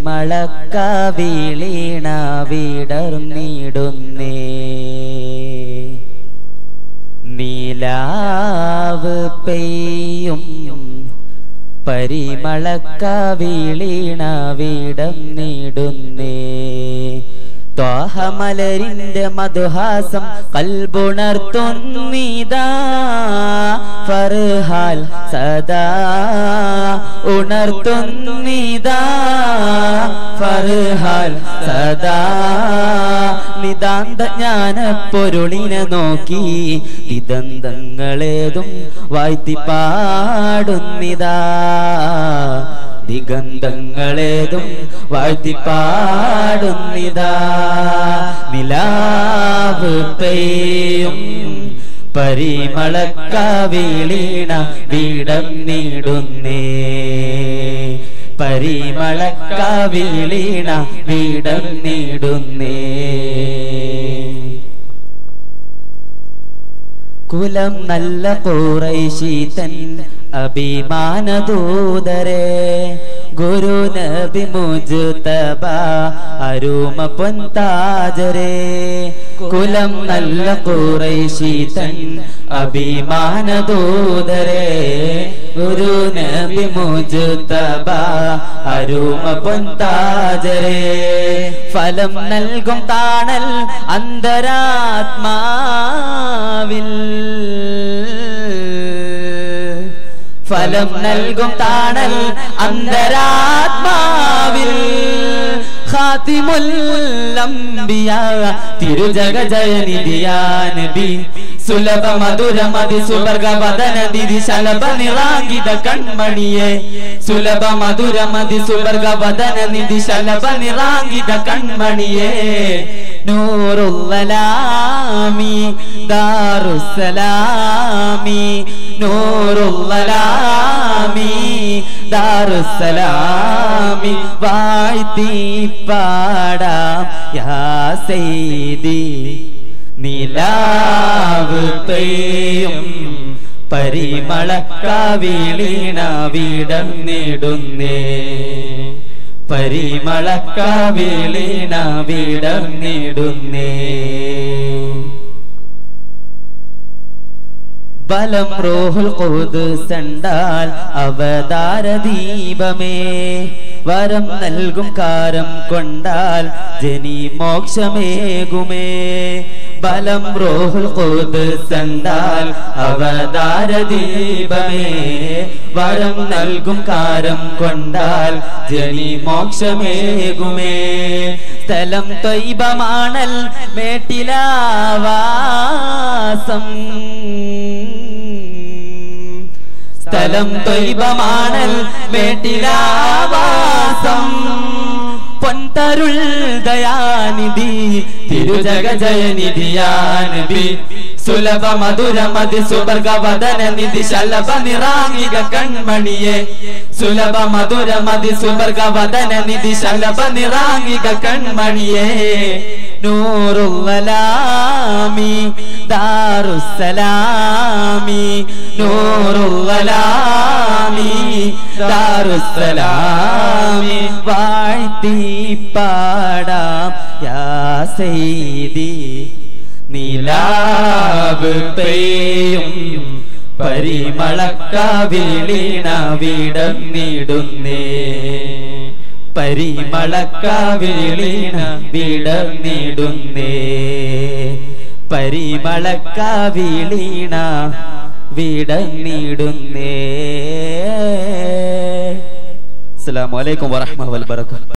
പരിമളക്കവിളീണ വിടർന്നിടുന്നേ നീലാവ് പെയ്യും പരിമളക്കവിളീണ വിടർന്നിടുന്നേ ത്വാഹമലരിന്റെ മധുഹാസം കൽബുണർത്തുന്നിതാ ഫർഹാൽ സദാ ഉണർത്തുന്നിതാ ഫർഹാൽ സദാ നിതാന്ത ജ്ഞാന പൊരുളിനെ നോക്കി ദിഗന്ധങ്ങളേതും വാഴ്ത്തി പാടുന്നിതാ ദിഗന്ധങ്ങളേതും വാഴ്ത്തി പാടുന്നിതാ നിലാവ് പെയ്യും പരിമളക്കവിളീണ വീടന്നിടുന്നേ പരിമളക്കവിളീണ വീടന്നിടുന്നേ കുലം നല്ല കുറൈശീതൻ അഭിമാനദൂതരെ ഗുരു നബി മുജുതബ അരുമ പൊന്താജരെ കുലം നല്ല കുറൈശീതൻ അഭിമാനദൂതരെ ഗുരു നബി മുജുതബ അരുമ പൊന്താജരെ ഫലം നൽകും താണൽ അന്തരാത്മാവിൽ ഫലം നൽകും താണൽ അന്തരാത്മാവിൽ ഖാതിമുല്ലംബിയ തിരുജഗ ജയനിധിയാ നബി സുലഭ മധുരമതി സുവർഗ വദന ദിതി ശലഭ നിറാങ്കിത കൺമണിയെ സുലഭ മധുരമതി സുവർഗ വദന നിധി ശലഭ നിറാങ്കിത കൺമണിയെ നൂറുള്ളലാമി ദാറുസലാമി നൂറുള്ളലാമി ദാറുസലാമി വാഴ്ത്തി പാടാം യാ സെയ്തി നിലാവ് പെയ്യും പരിമളക്കാവിളീണ വിടന്നിടുന്നേ പരിമളക്കാവിളീണ വിടന്നിടുന്നേ ബലം റോഹുൽ സണ്ടാൽ അവതാര ദീപമേ വരം നൽകും കാരം കൊണ്ടാൽ ജനി മോക്ഷമേകുമേ ബലം റോഹുൽ സണ്ടാൽ അവതാര ദീപമേ വരം നൽകും കാരം കൊണ്ടാൽ ജനി മോക്ഷമേകുമേ സ്ഥലം തൊയ്ബമാണൽ മേട്ടിലാവാസം സ്ഥലം തൊയ്ബമാണൽ മേട്ടിലാവാസം പൊൻതരുൾ ദയാനിധി തിരുജഗ ജയനിധിയാനബി സുലഭ മധുരമതി സുവർഗ വദന നിധി ശലഭ നിറാങ്ങിക കൺമണിയെ സുലഭ മധുരമതി സുവർഗ വദന നിധി ശലഭ നിറാങ്ങിക കൺമണിയെ നൂറുള്ളലാമി ദാറുസലാമി നൂറുള്ളലാമി ദാറുസലാമി വാഴ്ത്തി പാടാം യാ സെയ്തി നിലാവ് പെയ്യും പരിമളക്കാവിളീണ വിടന്നിടുന്നേ പരിമളക്കാവിളീണ വിടന്നിടുന്നേ പരിമളക്കാവിളീണ വിടന്നിടുന്നേ അസ്സലാമു അലൈക്കും വറഹ്മത്തുള്ളാഹി വബറകാതുഹു